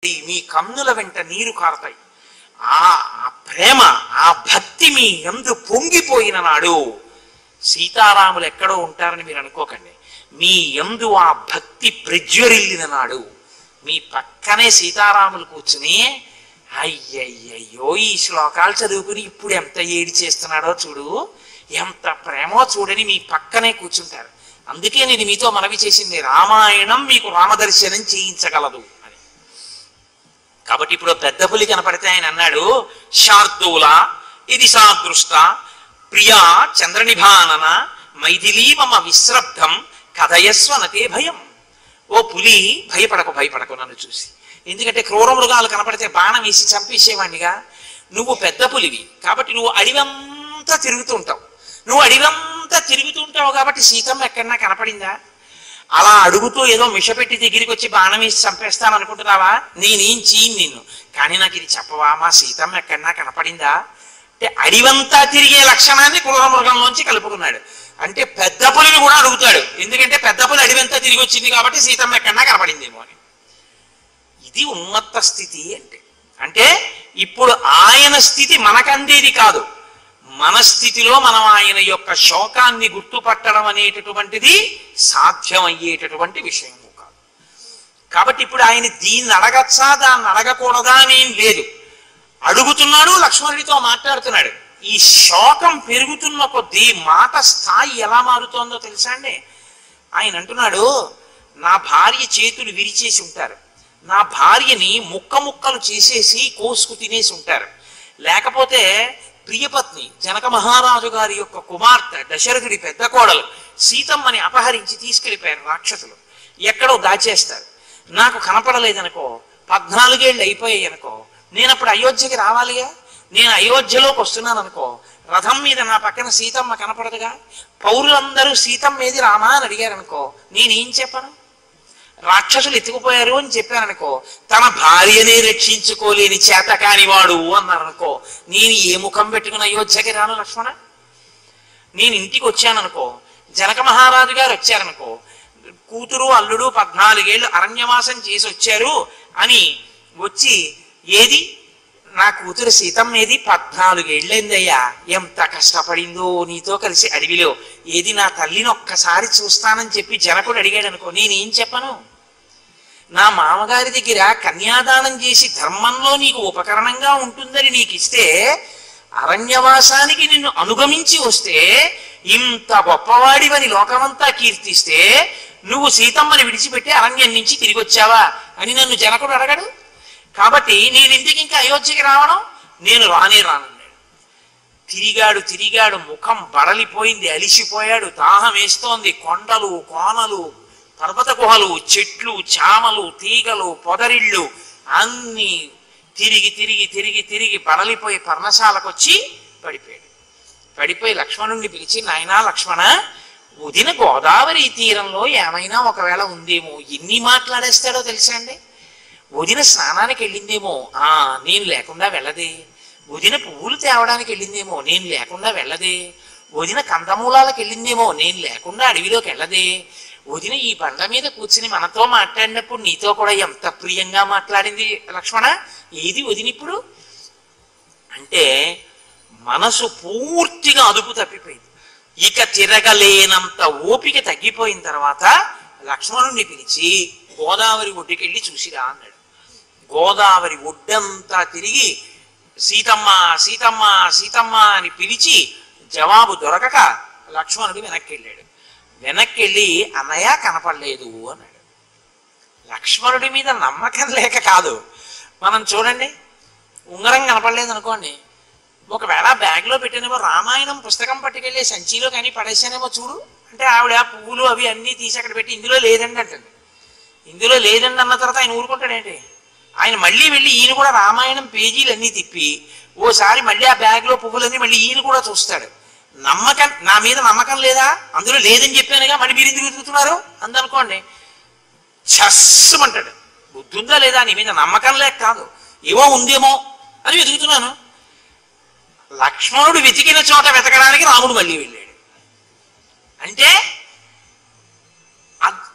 మీ కన్నుల వెంట నీరు కారతాయి ఆ ఆ ప్రేమ ఆ భక్తి మీ ఎందు పొంగిపోయిన నాడు సీతారాములు ఎక్కడో ఉంటారని మీరు అనుకోకండి మీ ఎందు ఆ భక్తి ప్రజ్వరిల్లిన నాడు మీ పక్కనే సీతారాములు కూర్చుని అయ్యయ్యయ్యో ఈ శ్లోకాలు చదువుకుని ఇప్పుడు ఎంత ఏడి చేస్తున్నాడో చూడు ఎంత ప్రేమో చూడని మీ పక్కనే కూర్చుంటారు అందుకే నేను మీతో మనవి చేసింది రామాయణం మీకు రామదర్శనం చేయించగలదు అని కాబట్టి ఇప్పుడు పెద్ద పులి కనపడితే ఆయన అన్నాడు శార్దూల ఇది సాదృష్ట ప్రియా చంద్రనిభానన మైథిలీ మమ విశ్రబ్ధం కథయస్వ నతే భయం ఓ పులి భయపడకు భయపడకు నన్ను చూసి ఎందుకంటే క్రూర మృగాలు కనపడితే బాణం వేసి చంపేసేవాడినిగా నువ్వు పెద్ద పులివి కాబట్టి నువ్వు అడివంతా తిరుగుతూ ఉంటావు నువ్వు అడివంతా తిరుగుతూ ఉంటావు కాబట్టి సీతమ్మ ఎక్కడన్నా కనపడిందా అలా అడుగుతూ ఏదో మిషపెట్టి దగ్గరికి వచ్చి బాణం వేసి చంపేస్తాను అనుకుంటున్నావా నేనేం చేయను నిన్ను కానీ నాకు ఇది చెప్పవా మా సీతమ్మ ఎక్కడన్నా కనపడిందా అంటే అడివంతా తిరిగే లక్షణాన్ని క్రూర మృగంలోంచి కలుపుకున్నాడు అంటే పెద్ద పులిని కూడా అడుగుతాడు ఎందుకంటే పెద్ద పులి అడివంతా తిరిగి వచ్చింది కాబట్టి సీతమ్మ ఎక్కడన్నా కనపడిందేమో అని ఇది ఉన్మత్త స్థితి అంటే అంటే ఇప్పుడు ఆయన స్థితి మనకందేది కాదు మన స్థితిలో మనం ఆయన యొక్క శోకాన్ని గుర్తుపట్టడం అనేటటువంటిది సాధ్యమయ్యేటటువంటి విషయము కాదు కాబట్టి ఇప్పుడు ఆయన దీన్ని అడగచ్చా దాన్ని అడగకూడదా అనేం లేదు అడుగుతున్నాడు లక్ష్మణుడితో మాట్లాడుతున్నాడు ఈ శోకం పెరుగుతున్న కొద్దీ మాట స్థాయి ఎలా మారుతోందో తెలుసా అండి ఆయన అంటున్నాడు నా భార్య చేతులు విరిచేసి ఉంటారు నా భార్యని ముక్క ముక్కలు చేసేసి కోసుకు తినేసి ఉంటారు లేకపోతే ప్రియపత్ని జనక మహారాజు గారి యొక్క కుమార్తె దశరథుడి పెద్ద కోడలు సీతమ్మని అపహరించి తీసుకెళ్ళిపోయారు రాక్షసులు ఎక్కడో దాచేస్తారు నాకు కనపడలేదనుకో పద్నాలుగేళ్ళు అయిపోయాయి అనుకో నేను అప్పుడు అయోధ్యకి రావాలిగా నేను అయోధ్యలోకి వస్తున్నాను అనుకో రథం మీద నా పక్కన సీతమ్మ కనపడదుగా పౌరులందరూ సీతమ్మ ఏది రామా అని అడిగారు అనుకో నేనేం చెప్పను రాక్షసులు ఎత్తుకుపోయారు అని చెప్పాననుకో తన భార్యనే రక్షించుకోలేని చేత కానివాడు అన్నారనుకో నేను ఏ ముఖం పెట్టుకుని అయోధ్యకి రాను లక్ష్మణ నేను ఇంటికి వచ్చాననుకో జనక మహారాజు గారు వచ్చారనుకో కూతురు అల్లుడు పద్నాలుగేళ్ళు అరణ్యవాసం చేసి వచ్చారు అని వచ్చి ఏది నా కూతురు సీతమ్మ ఏది పద్నాలుగేళ్ళైందయ్యా ఎంత కష్టపడిందో నీతో కలిసి అడవిలో ఏది నా తల్లిని ఒక్కసారి చూస్తానని చెప్పి జనకుడు అడిగాడు అనుకో నేనేం చెప్పను నా మామగారి దగ్గర కన్యాదానం చేసి ధర్మంలో నీకు ఉపకరణంగా ఉంటుందని నీకు ఇస్తే అరణ్యవాసానికి నిన్ను అనుగమించి వస్తే ఇంత గొప్పవాడివని లోకమంతా కీర్తిస్తే నువ్వు సీతమ్మని విడిచిపెట్టి అరణ్యం నుంచి తిరిగి వచ్చావా అని నన్ను జనకుడు అడగడు కాబట్టి నేను ఇంటికి ఇంకా అయోధ్యకి రావడం నేను రానే రానన్నాడు తిరిగాడు తిరిగాడు ముఖం బడలిపోయింది అలిసిపోయాడు దాహం వేస్తోంది కొండలు కోనలు పర్వత గుహలు చెట్లు చామలు తీగలు పొదరిళ్ళు అన్ని తిరిగి తిరిగి తిరిగి తిరిగి బడలిపోయి పర్ణశాలకు వచ్చి పడిపోయాడు పడిపోయి లక్ష్మణుణ్ణి పిలిచి నాయనా లక్ష్మణ ఉదిన గోదావరి తీరంలో ఏమైనా ఒకవేళ ఉందేమో ఎన్ని మాట్లాడేస్తాడో తెలుసా అండి వదిన స్నానానికి వెళ్ళిందేమో ఆ నేను లేకుండా వెళ్ళదే వదిన పువ్వులు తేవడానికి వెళ్ళిందేమో నేను లేకుండా వెళ్ళదే వదిన కందమూలాలకు వెళ్ళిందేమో నేను లేకుండా అడవిలోకి వెళ్ళదే వదిన ఈ బండ మీద కూర్చుని మనతో మాట్లాడినప్పుడు నీతో కూడా ఎంత ప్రియంగా మాట్లాడింది లక్ష్మణ ఏది వదిన ఇప్పుడు అంటే మనసు పూర్తిగా అదుపు తప్పిపోయింది ఇక తిరగలేనంత ఓపిక తగ్గిపోయిన తర్వాత లక్ష్మణుణ్ణి పిలిచి గోదావరి ఒడ్డుకెళ్ళి చూసిరా అన్నాడు గోదావరి ఒడ్డంతా తిరిగి సీతమ్మ సీతమ్మ సీతమ్మ అని పిలిచి జవాబు దొరకక లక్ష్మణుడు వెనక్కి వెళ్ళాడు వెనక్కి వెళ్ళి అన్నయ్య కనపడలేదు అన్నాడు లక్ష్మణుడి మీద నమ్మకం లేక కాదు మనం చూడండి ఉంగరం కనపడలేదు అనుకోండి ఒకవేళ బ్యాగ్లో పెట్టినేమో రామాయణం పుస్తకం పట్టుకెళ్ళి సంచిలో కానీ పడేసానేమో చూడు అంటే ఆవిడ పువ్వులు అవి అన్నీ తీసి అక్కడ పెట్టి ఇందులో లేదండి అంటుంది ఇందులో లేదండి అన్న తర్వాత ఆయన ఊరుకుంటాడేంటి ఆయన మళ్ళీ వెళ్ళి ఈయన కూడా రామాయణం పేజీలన్నీ తిప్పి ఓసారి మళ్ళీ ఆ బ్యాగ్లో పువ్వులన్నీ మళ్ళీ ఈయన కూడా చూస్తాడు నమ్మకం నా మీద నమ్మకం లేదా అందులో లేదని చెప్పానుగా మళ్ళీ మీరు ఎందుకు వెతుకుతున్నారు అందనుకోండి చస్సమంటాడు బుద్ధి ఉందా లేదా నీ మీద నమ్మకం లేక కాదు ఏమో ఉందేమో అని వెతుకుతున్నాను లక్ష్మణుడు వెతికిన చోట వెతకడానికి రాముడు మళ్ళీ వెళ్ళాడు అంటే అద్-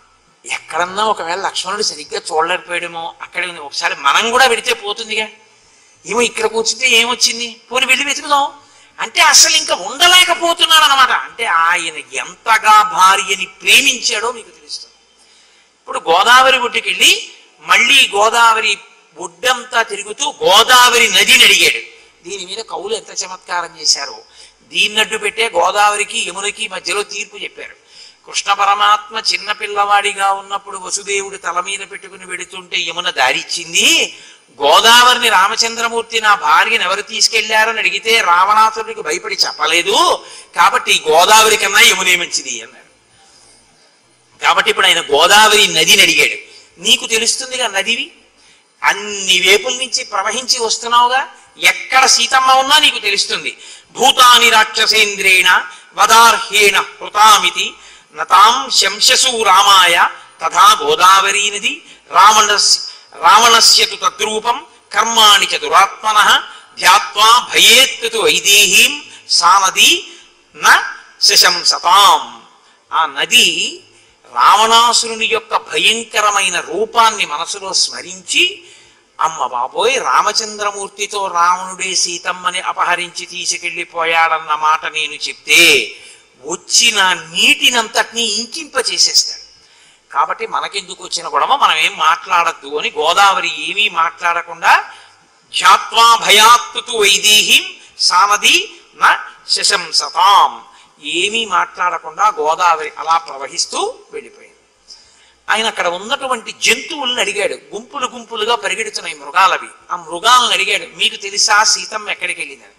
ఎక్కడన్నా ఒకవేళ లక్ష్మణుడు సరిగ్గా చూడలేకపోయాడేమో అక్కడే ఉంది ఒకసారి మనం కూడా వెడితే పోతుందిగా ఏమో ఇక్కడ కూర్చుంటే ఏమొచ్చింది పోనీ వెళ్ళి వెతుకుదాం అంటే అసలు ఇంకా ఉండలేకపోతున్నాడు అనమాట అంటే ఆయన ఎంతగా భార్యని ప్రేమించాడో మీకు తెలుస్తుంది ఇప్పుడు గోదావరి ఒడ్డుకి వెళ్ళి మళ్ళీ గోదావరి ఒడ్డంతా తిరుగుతూ గోదావరి నదిని అడిగాడు దీని మీద కవులు ఎంత చమత్కారం చేశారో దీన్నడ్డు పెట్టే గోదావరికి యమునకి మధ్యలో తీర్పు చెప్పారు కృష్ణ పరమాత్మ చిన్న పిల్లవాడిగా ఉన్నప్పుడు వసుదేవుడు తల మీద పెట్టుకుని వెడుతుంటే యమున దారిచ్చింది గోదావరిని రామచంద్రమూర్తి నా భార్యను ఎవరు తీసుకెళ్లారని అడిగితే రావణాసురుడికి భయపడి చెప్పలేదు కాబట్టి గోదావరి కన్నా యమునే మంచిది అన్నాడు కాబట్టి ఇప్పుడు ఆయన గోదావరి నదిని అడిగాడు నీకు తెలుస్తుందిగా నదివి అన్ని వేపుల నుంచి ప్రవహించి వస్తున్నావుగా ఎక్కడ సీతమ్మ ఉన్నా నీకు తెలుస్తుంది భూతాని రాక్షసేంద్రేణ వదార్హేణ కృతామితి నతాం శంశసు రామాయ తథా గోదావరీ నది రావణస్ రావణస్య తు తద్రూపం కర్మాణి చ దురాత్మన ధ్యాత్వా భయేత్తు వైదేహీం సా నది న శశంసతాం ఆ నది రావణాసురుని యొక్క భయంకరమైన రూపాన్ని మనసులో స్మరించి అమ్మ బాబోయ్ రామచంద్రమూర్తితో రావణుడే సీతమ్మని అపహరించి తీసుకెళ్లిపోయాడన్న మాట నేను చెప్తే వచ్చిన నీటినంతటినీ ఇంకింప చేసేస్తాడు కాబట్టి మనకెందుకు వచ్చిన గొడవ మనం ఏం మాట్లాడద్దు అని గోదావరి ఏమీ మాట్లాడకుండా ధ్యాత్వా భయాత్తు వైదేహీం సానది న శశంసతాం ఏమీ మాట్లాడకుండా గోదావరి అలా ప్రవహిస్తూ వెళ్ళిపోయింది ఆయన అక్కడ ఉన్నటువంటి జంతువులను అడిగాడు గుంపులు గుంపులుగా పరిగెడుతున్నాయి మృగాలవి ఆ మృగాలను అడిగాడు మీకు తెలుసా సీతమ్మ ఎక్కడికి వెళ్ళిందని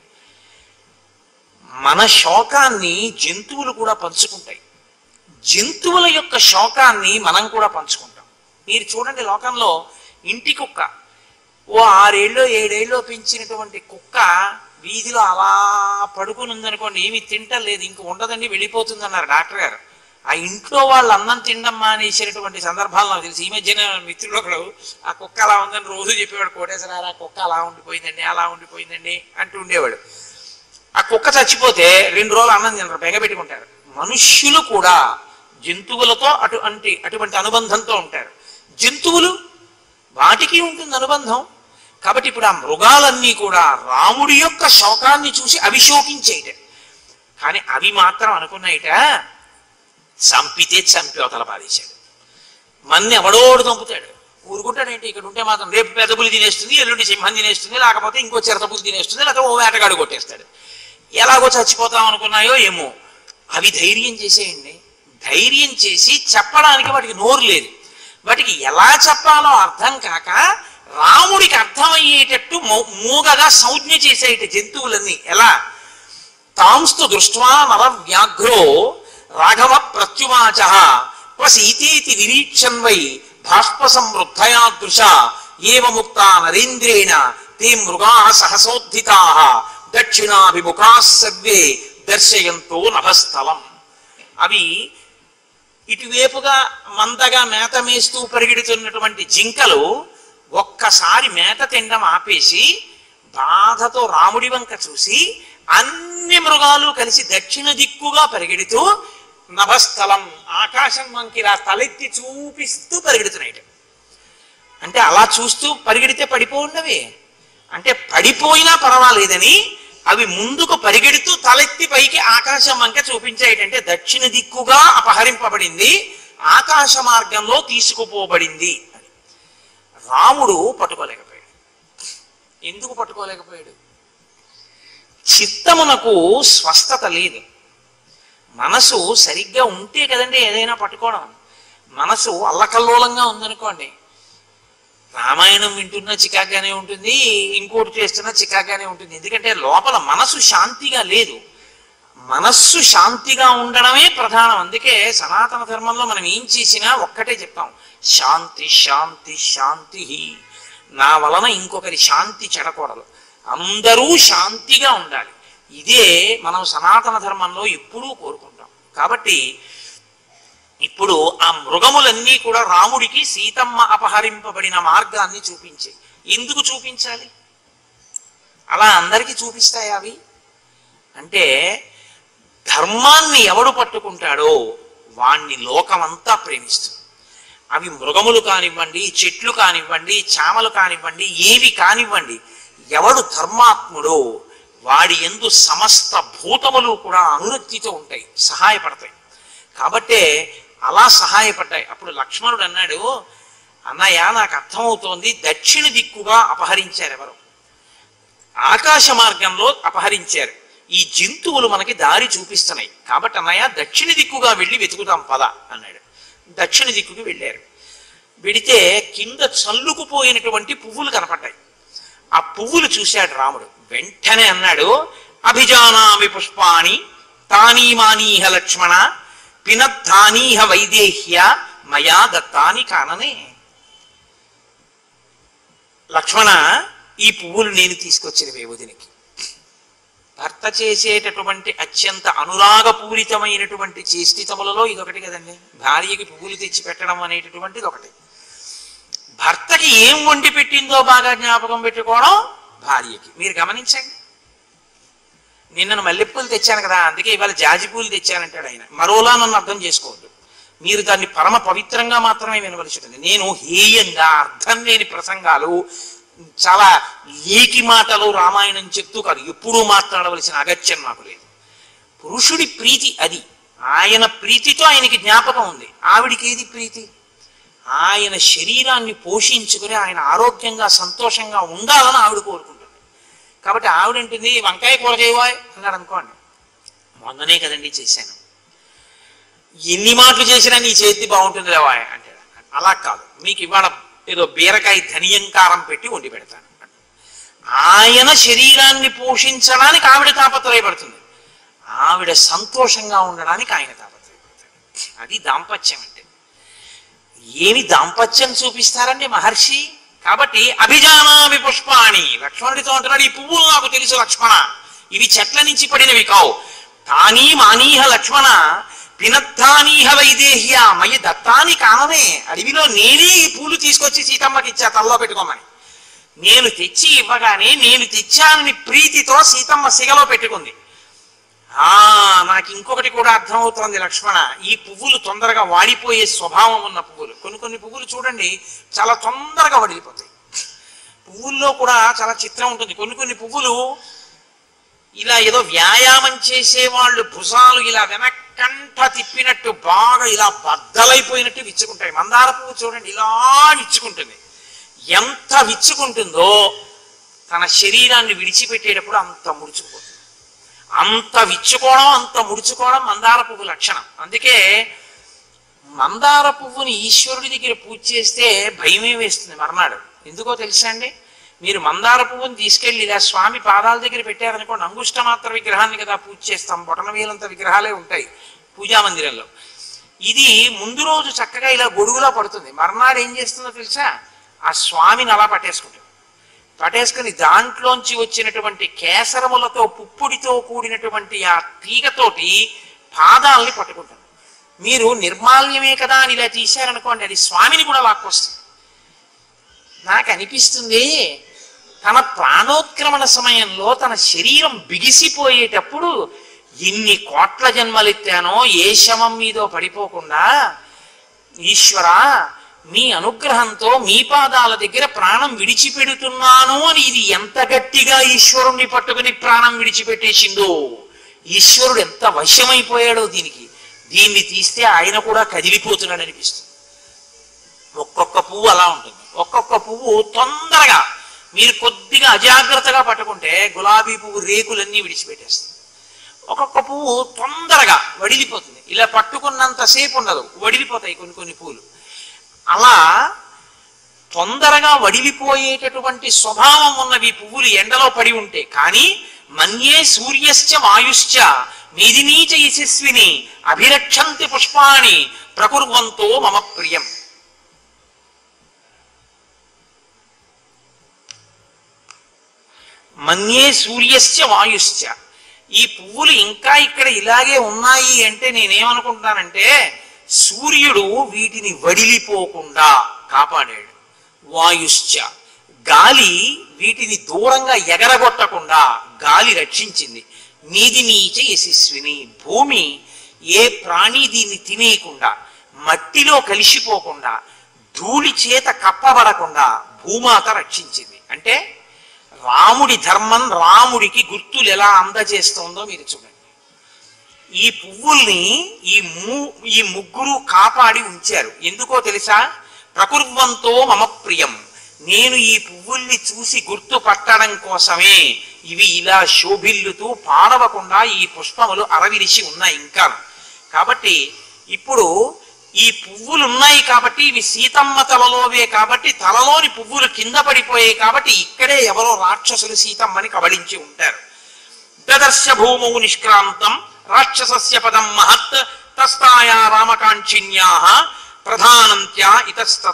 మన శోకాన్ని జంతువులు కూడా పంచుకుంటాయి జంతువుల యొక్క శోకాన్ని మనం కూడా పంచుకుంటాం మీరు చూడండి లోకంలో ఇంటి కుక్క ఓ ఆరేళ్ళు ఏడేళ్ళు పెంచినటువంటి కుక్క వీధిలో అలా పడుకుని ఉందనుకోండి ఏమి తింటలేదు ఇంక ఉండదండి వెళ్ళిపోతుంది అన్నారు డాక్టర్ గారు ఆ ఇంట్లో వాళ్ళు అన్నం తినడం మానేసినటువంటి సందర్భాలు నాకు తెలుసు ఈ మధ్యన మిత్రుడు ఒకడు ఆ కుక్క అలా ఉందని రోజు చెప్పేవాడు కోటేశ్వరారు ఆ కుక్క అలా ఉండిపోయిందండి అలా ఉండిపోయిందండి అంటూ ఉండేవాడు ఆ కుక్క చచ్చిపోతే రెండు రోజులు అన్నం తినరు బెగబెట్టుకుంటారు మనుష్యులు కూడా జంతువులతో అటు అంటే అటువంటి అనుబంధంతో ఉంటారు జంతువులు వాటికి ఉంటుంది అనుబంధం కాబట్టి ఇప్పుడు ఆ మృగాలన్నీ కూడా రాముడి యొక్క శోకాన్ని చూసి అవి శోకించేయట కానీ అవి మాత్రం అనుకున్నాయిట చంపితే చంపి అవతల పారేశాడు మన్ని ఎవడోడు చంపుతాడు ఊరుకుంటాడేంటి ఇక్కడ ఉంటే మాత్రం రేపు పెద్ద పులి తినేస్తుంది ఎల్లుండి సింహం తినేస్తుంది లేకపోతే ఇంకో చిరత పులి తినేస్తుంది లేకపోతే ఓ వేటగాడు కొట్టేస్తాడు ఎలాగో చచ్చిపోతాం అనుకున్నాయో ఏమో అవి ధైర్యం చేసేయండి ధైర్యం చేసి చెప్పడానికి వాటికి నోరు లేదు వాటికి ఎలా చెప్పాలో అర్థం కాక రాముడికి అర్థమయ్యేటట్టు మౌ- మూగగా సంజ్ఞ చేసేట జంతువులన్నీ ఎలా తాంస్తు దృష్ట్వా నర వ్యాఘ్రో రాఘవ ప్రత్యువాచ క్వసీతేతి నిరీక్షన్ వై భాష్ప సమృద్ధయా దృశ ఏవ ముక్త నరేంద్రేణ ते మృగా సహసోద్ధితా దక్షిణాభిముఖా సర్వే దర్శయంతో నభస్థలం అవి ఇటువైపుగా మందగా మేత మేస్తూ పరిగెడుతున్నటువంటి జింకలు ఒక్కసారి మేత తినడం ఆపేసి బాధతో రాముడి వంక చూసి అన్ని మృగాలు కలిసి దక్షిణ దిక్కుగా పరిగెడుతూ నభస్థలం ఆకాశం వంకిలా తలెత్తి చూపిస్తూ పరిగెడుతున్నాయి అంటే అలా చూస్తూ పరిగెడితే పడిపోఉన్నవి అంటే పడిపోయినా పర్వాలేదని అవి ముందుకు పరిగెడుతూ తలెత్తి పైకి ఆకాశం వంక చూపించాయిటంటే దక్షిణ దిక్కుగా అపహరింపబడింది ఆకాశ మార్గంలో తీసుకుపోబడింది అని రాముడు పట్టుకోలేకపోయాడు ఎందుకు పట్టుకోలేకపోయాడు చిత్తమునకు స్వస్థత లేదు మనసు సరిగ్గా ఉంటే కదండి ఏదైనా పట్టుకోవడం మనసు అల్లకల్లోలంగా ఉందనుకోండి రామాయణం వింటున్నా చికాగ్గానే ఉంటుంది ఇంకోటి చేస్తున్నా చికాగ్గానే ఉంటుంది ఎందుకంటే లోపల మనసు శాంతిగా లేదు మనస్సు శాంతిగా ఉండడమే ప్రధానం అందుకే సనాతన ధర్మంలో మనం ఏం చేసినా ఒక్కటే చెప్తాం శాంతి శాంతి శాంతి నా వలన ఇంకొకరి శాంతి చెడకూడదు అందరూ శాంతిగా ఉండాలి ఇదే మనం సనాతన ధర్మంలో ఎప్పుడూ కోరుకుంటాం కాబట్టి ఇప్పుడు ఆ మృగములన్నీ కూడా రాముడికి సీతమ్మ అపహరింపబడిన మార్గాన్ని చూపించాయి ఎందుకు చూపించాలి అలా అందరికీ చూపిస్తాయి అవి అంటే ధర్మాన్ని ఎవడు పట్టుకుంటాడో వాణ్ణి లోకమంతా ప్రేమిస్తుంది అవి మృగములు కానివ్వండి చెట్లు కానివ్వండి చామలు కానివ్వండి ఏవి కానివ్వండి ఎవడు ధర్మాత్ముడో వాడి ఎందు సమస్త భూతములు కూడా అనురక్తితో ఉంటాయి సహాయపడతాయి కాబట్టే అలా సహాయపడ్డాయి అప్పుడు లక్ష్మణుడు అన్నాడు అన్నయ్య నాకు అర్థమవుతోంది దక్షిణ దిక్కుగా అపహరించారు ఎవరు ఆకాశ మార్గంలో అపహరించారు ఈ జంతువులు మనకి దారి చూపిస్తున్నాయి కాబట్టి అన్నయ్య దక్షిణ దిక్కుగా వెళ్ళి వెతుకుతాం పద అన్నాడు దక్షిణ దిక్కుకి వెళ్ళారు వెడితే కింద చల్లుకుపోయినటువంటి పువ్వులు కనపడ్డాయి ఆ పువ్వులు చూశాడు రాముడు వెంటనే అన్నాడు అభిజానామి పుష్పాణి తానీమానీహ లక్ష్మణ పినత్తానీహ వైదేహ్య మయా దత్తాని కాననే లక్ష్మణ ఈ పువ్వులు నేను తీసుకొచ్చినవే వదినికి భర్త చేసేటటువంటి అత్యంత అనురాగపూరితమైనటువంటి చేష్టితములలో ఇదొకటి కదండి భార్యకి పువ్వులు తెచ్చి పెట్టడం అనేటటువంటిది ఒకటి భర్తకి ఏం వండి పెట్టిందో బాగా జ్ఞాపకం పెట్టుకోవడం భార్యకి మీరు గమనించండి నిన్నను మల్లెపూలు తెచ్చాను కదా అందుకే ఇవాళ జాజి పూలు తెచ్చానంటాడు ఆయన మరోలా నన్ను అర్థం చేసుకోవద్దు మీరు దాన్ని పరమ పవిత్రంగా మాత్రమే వినవలసి ఉంటుంది నేను హేయంగా అర్థం లేని ప్రసంగాలు చాలా లేకి మాటలు రామాయణం చెప్తూ కాదు ఎప్పుడూ మాట్లాడవలసిన అగత్యం నాకు లేదు పురుషుడి ప్రీతి అది ఆయన ప్రీతితో ఆయనకి జ్ఞాపకం ఉంది ఆవిడికి ఏది ప్రీతి ఆయన శరీరాన్ని పోషించుకుని ఆయన ఆరోగ్యంగా సంతోషంగా ఉండాలని ఆవిడ కోరుకుంటుంది కాబట్టి ఆవిడంటుంది వంకాయ కూర చేయవాయ్ అన్నాడు అనుకోండి మొన్ననే కదండి చేశాను ఎన్ని మాటలు చేసినా నీ చేతి బాగుంటుంది లేవాయ్ అంటే అలా కాదు మీకు ఇవాళ ఏదో బీరకాయ ధనియంకారం పెట్టి వండి పెడతాను ఆయన శరీరాన్ని పోషించడానికి ఆవిడ తాపత్రయపడుతుంది ఆవిడ సంతోషంగా ఉండడానికి ఆయన తాపత్రయపడతాడు అది దాంపత్యం అంటే ఏమి దాంపత్యం చూపిస్తారండి మహర్షి కాబట్టి అభిజానామి పుష్పాణి లక్ష్మణుడితో అంటున్నాడు ఈ పువ్వులు నాకు తెలుసు లక్ష్మణ ఇవి చెట్ల నుంచి పడినవి కావు తానీ మానీహ లక్ష్మణ పినత్తానీహ వైదేహ్య మయి దత్తాని కానమే అడవిలో నేనే ఈ పూలు తీసుకొచ్చి సీతమ్మకి ఇచ్చా తల్లో పెట్టుకోమని నేను తెచ్చి ఇవ్వగానే నేను తెచ్చానని ప్రీతితో సీతమ్మ సిగలో పెట్టుకుంది ఆ నాకు ఇంకొకటి కూడా అర్థమవుతోంది లక్ష్మణ ఈ పువ్వులు తొందరగా వాడిపోయే స్వభావం ఉన్న పువ్వులు కొన్ని కొన్ని పువ్వులు చూడండి చాలా తొందరగా వడిలిపోతాయి పువ్వుల్లో కూడా చాలా చిత్రం ఉంటుంది కొన్ని కొన్ని పువ్వులు ఇలా ఏదో వ్యాయామం చేసే వాళ్ళు భుజాలు ఇలా వెనక్కంట తిప్పినట్టు బాగా ఇలా బద్దలైపోయినట్టు విచ్చుకుంటాయి మందార పువ్వు చూడండి ఇలా విచ్చుకుంటుంది ఎంత విచ్చుకుంటుందో తన శరీరాన్ని విడిచిపెట్టేటప్పుడు అంత ముడుచుకుపోతుంది అంత విచ్చుకోవడం అంత ముడుచుకోవడం మందార పువ్వు లక్షణం అందుకే మందార పువ్వుని ఈశ్వరుడి దగ్గర పూజ చేస్తే భయమే వేస్తుంది మర్నాడు ఎందుకో తెలుసా అండి మీరు మందార పువ్వుని తీసుకెళ్ళి ఇలా స్వామి పాదాల దగ్గర పెట్టారనుకోండి అంగుష్ట మాత్ర విగ్రహాన్ని కదా పూజ చేస్తాం బొటన వేలంత విగ్రహాలే ఉంటాయి పూజా మందిరంలో ఇది ముందు రోజు చక్కగా ఇలా గొడుగులా పడుతుంది మర్నాడు ఏం చేస్తుందో తెలుసా ఆ స్వామిని అలా పట్టేసుకుంటుంది పట్టేసుకుని దాంట్లోంచి వచ్చినటువంటి కేసరములతో పుప్పుడితో కూడినటువంటి ఆ తీగతోటి పాదాలని పట్టుకుంటుంది మీరు నిర్మాల్యమే కదా అని ఇలా తీశారనుకోండి అది స్వామిని కూడా లాక్కొస్తుంది నాకు అనిపిస్తుంది తన ప్రాణోత్క్రమణ సమయంలో తన శరీరం బిగిసిపోయేటప్పుడు ఎన్ని కోట్ల జన్మలెత్తానో ఏ శవం మీదో పడిపోకుండా ఈశ్వర మీ అనుగ్రహంతో మీ పాదాల దగ్గర ప్రాణం విడిచిపెడుతున్నాను అని ఇది ఎంత గట్టిగా ఈశ్వరుణ్ణి పట్టుకుని ప్రాణం విడిచిపెట్టేసిందో ఈశ్వరుడు ఎంత వశమైపోయాడో దీనికి దీన్ని తీస్తే ఆయన కూడా కదిలిపోతున్నాడు అనిపిస్తుంది ఒక్కొక్క పువ్వు అలా ఉంటుంది ఒక్కొక్క పువ్వు తొందరగా మీరు కొద్దిగా అజాగ్రత్తగా పట్టుకుంటే గులాబీ పువ్వు రేకులన్నీ విడిచిపెట్టేస్తుంది ఒక్కొక్క పువ్వు తొందరగా వడిలిపోతుంది ఇలా పట్టుకున్నంతసేపు ఉండదు వడిలిపోతాయి కొన్ని కొన్ని పువ్వులు అలా తొందరగా వడిలిపోయేటటువంటి స్వభావం ఉన్నవి పువ్వులు ఎండలో పడి ఉంటే కానీ మన్యే సూర్యశ్చ వాయుశ్చ మేదినీచ యశస్విని అభిరక్షంతి పుష్పాణి ప్రకుర్వంతో మమ ప్రియం మన్యే సూర్యశ్చ వాయుశ్చ ఈ పువ్వులు ఇంకా ఇక్కడ ఇలాగే ఉన్నాయి అంటే నేనేమనుకుంటానంటే సూర్యుడు వీటిని వడిలిపోకుండా కాపాడాడు వాయుశ్చ గాలి వీటిని దూరంగా ఎగరగొట్టకుండా గాలి రక్షించింది మీది నీచ యశస్విని భూమి ఏ ప్రాణి దీన్ని తినేయకుండా మట్టిలో కలిసిపోకుండా ధూళి చేత కప్పబడకుండా భూమాత రక్షించింది అంటే రాముడి ధర్మం రాముడికి గుర్తులు ఎలా అందజేస్తోందో మీరు చూడండి ఈ పువ్వుల్ని ఈ ము ఈ ముగ్గురు కాపాడి ఉంచారు ఎందుకో తెలుసా ప్రకుర్వంతో మమ ప్రియం నేను ఈ పువ్వుల్ని చూసి గుర్తు పట్టడం కోసమే ఇవి ఇలా శోభిల్లుతూ పాడవకుండా ఈ పుష్పములు అరవిరిసి ఉన్నాయి ఇంకా కాబట్టి ఇప్పుడు ఈ పువ్వులు ఉన్నాయి కాబట్టి ఇవి సీతమ్మ తలలోవే కాబట్టి తలలోని పువ్వులు కింద పడిపోయాయి కాబట్టి ఇక్కడే ఎవరో రాక్షసులు సీతమ్మని కబళించి ఉంటారు దదర్శ భూమౌ నిష్క్రాంతం రాక్షసస్య పదం మహత్ తస్తాయా రామకాంక్షిణ్యా ప్రధానంత్యా ఇతస్తత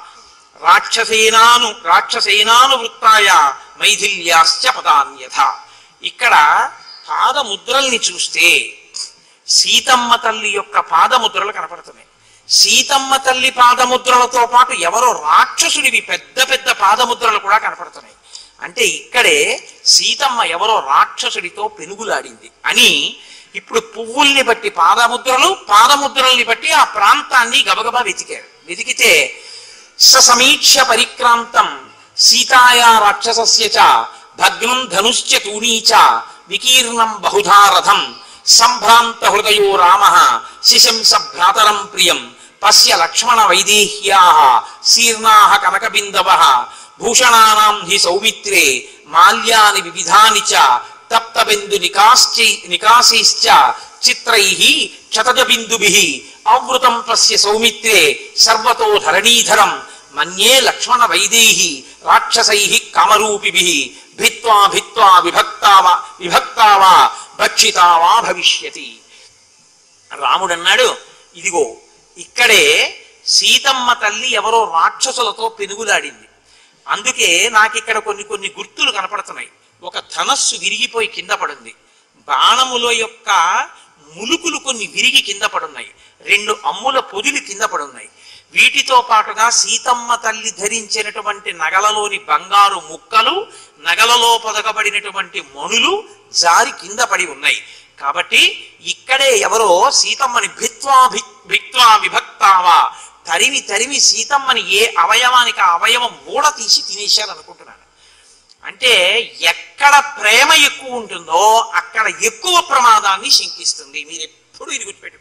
రాక్షసేనాను రాక్షసేనాను వృత్తాయ మైథిల్యాశ్చ పదాన్యథ ఇక్కడ పాదముద్రల్ని చూస్తే సీతమ్మ తల్లి యొక్క పాదముద్రలు కనపడుతున్నాయి సీతమ్మ తల్లి పాదముద్రలతో పాటు ఎవరో రాక్షసుడివి పెద్ద పెద్ద పాదముద్రలు కూడా కనపడుతున్నాయి అంటే ఇక్కడే సీతమ్మ ఎవరో రాక్షసుడితో పెనుగులాడింది అని ఇప్పుడు పువ్వుల్ని బట్టి పాదముద్రలు పాదముద్రల్ని బట్టి ఆ ప్రాంతాన్ని గబగబా వెతికారు వెతికితే సమీక్ష పరిక్రాంతం సీతాయా రాక్షసస్య చ భగ్నం ధనుశ్చ తూణీచ వికీర్ణం బహుధా రథం సంభ్రాంత హృదయో రామ శిశంస భ్రాతరం ప్రియం పశ్య లక్ష్మణ వైదేహ్యా శీర్ణా కనకబిందవ భూషణానాం హి సౌమిత్రే మాల్యాని వివిధాని చ తప్తబిందు నికాశ్చై నికాశైశ్చ చిత్రై క్షతజ బిందుభిః ఆవృతం తస్య సౌమిత్రే సర్వతో ధరణీధరం మన్యే లక్ష్మణ వైదేహి రాక్షసై కామరూపిభిః భిత్వా భిత్వా విభక్తావా విభక్తావా భక్షితావా భవిష్యతి రాముడన్నాడు ఇదిగో ఇక్కడే సీతమ్మ తల్లి ఎవరో రాక్షసులతో పెనుగులాడింది అందుకే నాకు ఇక్కడ కొన్ని కొన్ని గుర్తులు కనపడుతున్నాయి ఒక ధనస్సు విరిగిపోయి కింద పడింది బాణముల యొక్క ములుకులు కొన్ని విరిగి కింద పడున్నాయి రెండు అమ్ముల పొదిలు కింద పడున్నాయి వీటితో పాటుగా సీతమ్మ తల్లి ధరించినటువంటి నగలలోని బంగారు ముక్కలు నగలలో పొదగబడినటువంటి మణులు జారి కింద పడి ఉన్నాయి కాబట్టి ఇక్కడే ఎవరో సీతమ్మని భిత్వా భి- భిత్వా విభక్తావా తరిమి తరిమి సీతమ్మని ఏ అవయవానికి ఆ అవయవం మూడ తీసి తినేశారు అనుకుంటున్నాను అంటే ఎక్కడ ప్రేమ ఎక్కువ ఉంటుందో అక్కడ ఎక్కువ ప్రమాదాన్ని శంకిస్తుంది మీరు ఎప్పుడు ఇది గుర్తుపెట్టుకోండి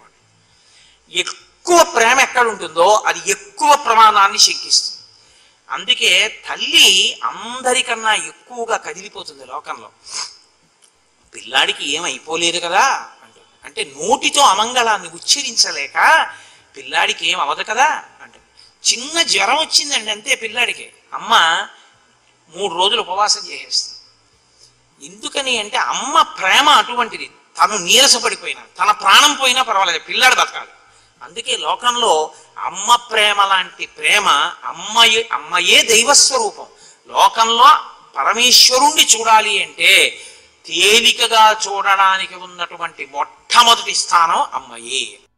ఎక్కువ ప్రేమ ఎక్కడ ఉంటుందో అది ఎక్కువ ప్రమాదాన్ని శంకిస్తుంది అందుకే తల్లి అందరికన్నా ఎక్కువగా కదిలిపోతుంది లోకంలో పిల్లాడికి ఏం అయిపోలేదు కదా అంటుంది అంటే నోటితో అమంగళాన్ని ఉచ్చరించలేక పిల్లాడికి ఏం అవదు కదా అంటుంది చిన్న జ్వరం వచ్చిందండి అంతే పిల్లాడికి అమ్మ మూడు రోజులు ఉపవాసం చేసేస్తుంది ఎందుకని అంటే అమ్మ ప్రేమ అటువంటిది తను నీరసపడిపోయినా తన ప్రాణం పోయినా పర్వాలేదు పిల్లాడు బతకాలి అందుకే లోకంలో అమ్మ ప్రేమ లాంటి ప్రేమ అమ్మయే అమ్మయే దైవస్వరూపం లోకంలో పరమేశ్వరుణ్ణి చూడాలి అంటే తేలికగా చూడడానికి ఉన్నటువంటి మొట్టమొదటి స్థానం అమ్మయే